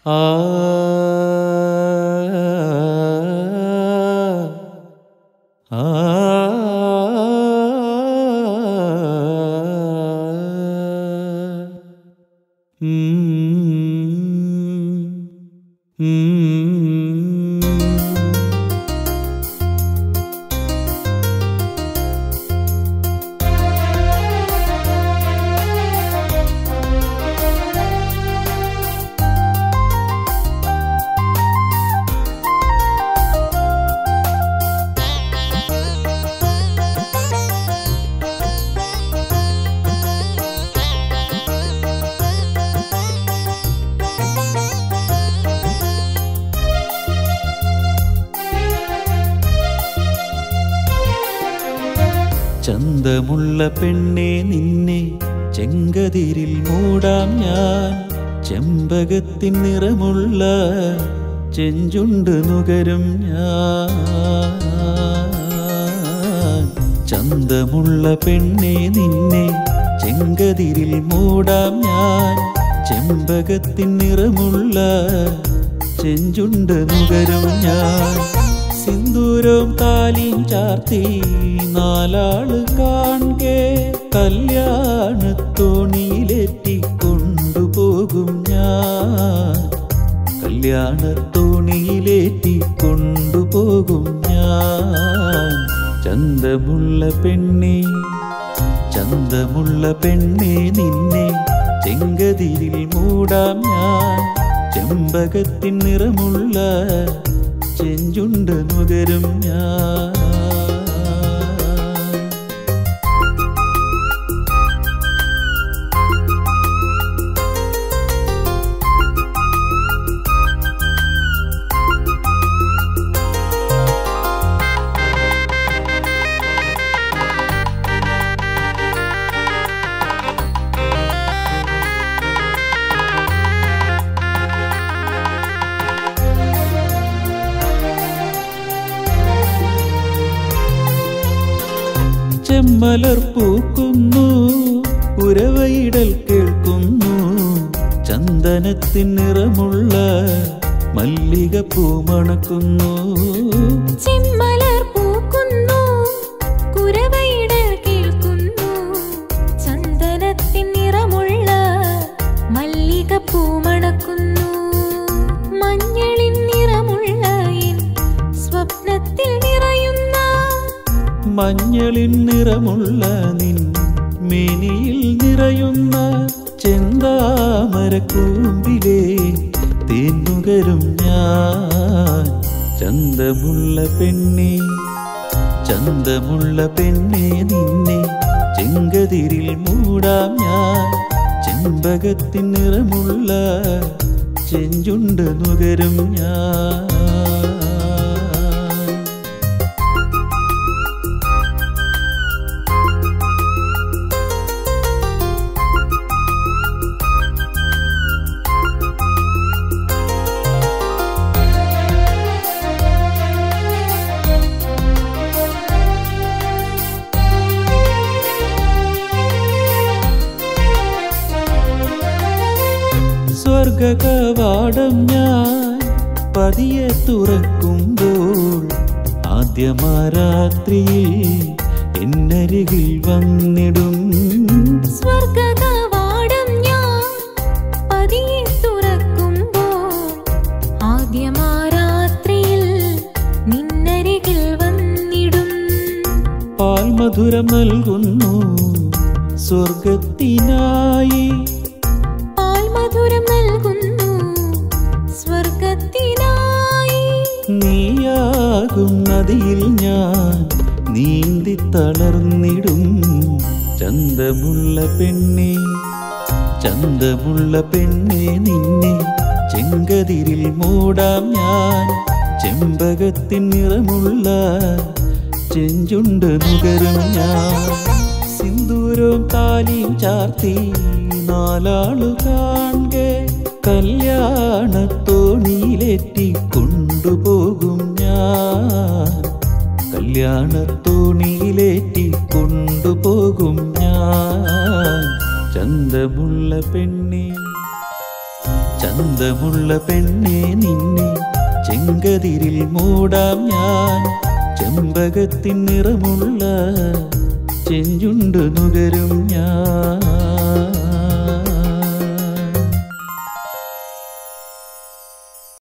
ആ ആ ചന്തമുള്ള പെണ്ണെ നിന്നെ ചെങ്കതിരിൽ മൂടാം ഞാൻ ചെമ്പകത്തിൻ നിറമുള്ള ചെഞ്ചുണ്ട് നുകരും ഞാൻ ചന്തമുള്ള പെണ്ണെ നിന്നെ ചെങ്കതിരിൽ മൂടാം ഞാൻ ചെമ്പകത്തിൻ നിറമുള്ള ചെഞ്ചുണ്ട് നുകരും ഞാൻ സിന്ദൂരവും താലിയും ചാർത്തി നാലാള് കാൺകെ കല്യാണത്തോണിയിലെത്തി കൊണ്ടുപോകും ഞാൻ കല്യാണത്തോണിയിലേറ്റി കൊണ്ടുപോകും ഞാൻ ചന്തമുള്ള പെണ്ണെ ചന്തമുള്ള പെണ്ണെ നിന്നെ ചെങ്കതിരിൽ മൂടാം ഞാൻ ചെമ്പകത്തിൻ നിറമുള്ള ചെഞ്ചുണ്ട് നുകരും ഞാൻ ചെമ്മലർ പൂക്കുന്നു ഉരവയിടൽ കേൾക്കുന്നു ചന്ദനത്തിൻ നിറമുള്ള മല്ലിക പൂമണക്കുന്നു ചെമ്മലർ പൂക്കുന്നു കുരവയിടൽ കേൾക്കുന്നു ചന്ദനത്തിൻ നിറമുള്ള മല്ലിക പൂമണക്കുന്നു മഞ്ഞളിൻ നിറമുള്ള എൻ സ്വപ്നത്തിൽ നിറയുന്ന മഞ്ഞളിൻ നിറമുള്ള നിൻ മേനിയിൽ നിറയുന്ന ചെന്താമരക്കൂമ്പിലെ തേന്നുകരും ഞാൻ ചന്തമുള്ള പെണ്ണെ ചന്തമുള്ള പെണ്ണെ നിന്നെ ചെങ്കതിരിൽ മൂടാം ഞാൻ ചെമ്പകത്തിൻ നിറമുള്ള ചെഞ്ചുണ്ട് നുകരും ഞാൻ സ്വർഗകവാടം ഞാൻ പതിയെ തുറക്കുമ്പോൾ ആദ്യമാരാത്രിയിൽ എന്നരികിൽ വന്നിടും സ്വർഗകവാടം ഞാൻ പതിയെ തുറക്കുമ്പോൾ ആദ്യമാ രാത്രിയിൽ നിന്നരികിൽ വന്നിടും പാൽമധുരം നൽകുന്നു സ്വർഗത്തിനായി പാൽമധുരം നൽകുന്നു സ്വർഗത്തിനായി നീയാകും നദിയിൽ ഞാൻ നീന്തി തളർന്നിടും ചന്തമുള്ള പെണ്ണെ ചന്തമുള്ള പെണ്ണെ നിന്നെ ചെങ്കതിരിൽ മൂടാം ഞാൻ ചെമ്പകത്തിൻ നിറമുള്ള ചെഞ്ചുണ്ട് നുകരും ഞാൻ സിന്ദൂരവും താലിയും ചാർത്തി നാലാളു കാൺകെ കല്യാണത്തോണിയിലെത്തി കൊണ്ടുപോകും ഞാൻ കല്യാണത്തോണിയിലേറ്റി കൊണ്ടുപോകും ഞാൻ ചന്തമുള്ള പെണ്ണെ ചന്തമുള്ള പെണ്ണെ നിന്നെ ചെങ്കതിരിൽ മൂടാം ഞാൻ ചെമ്പകത്തിൻ നിറമുള്ള ചെഞ്ചുണ്ട് നുകരും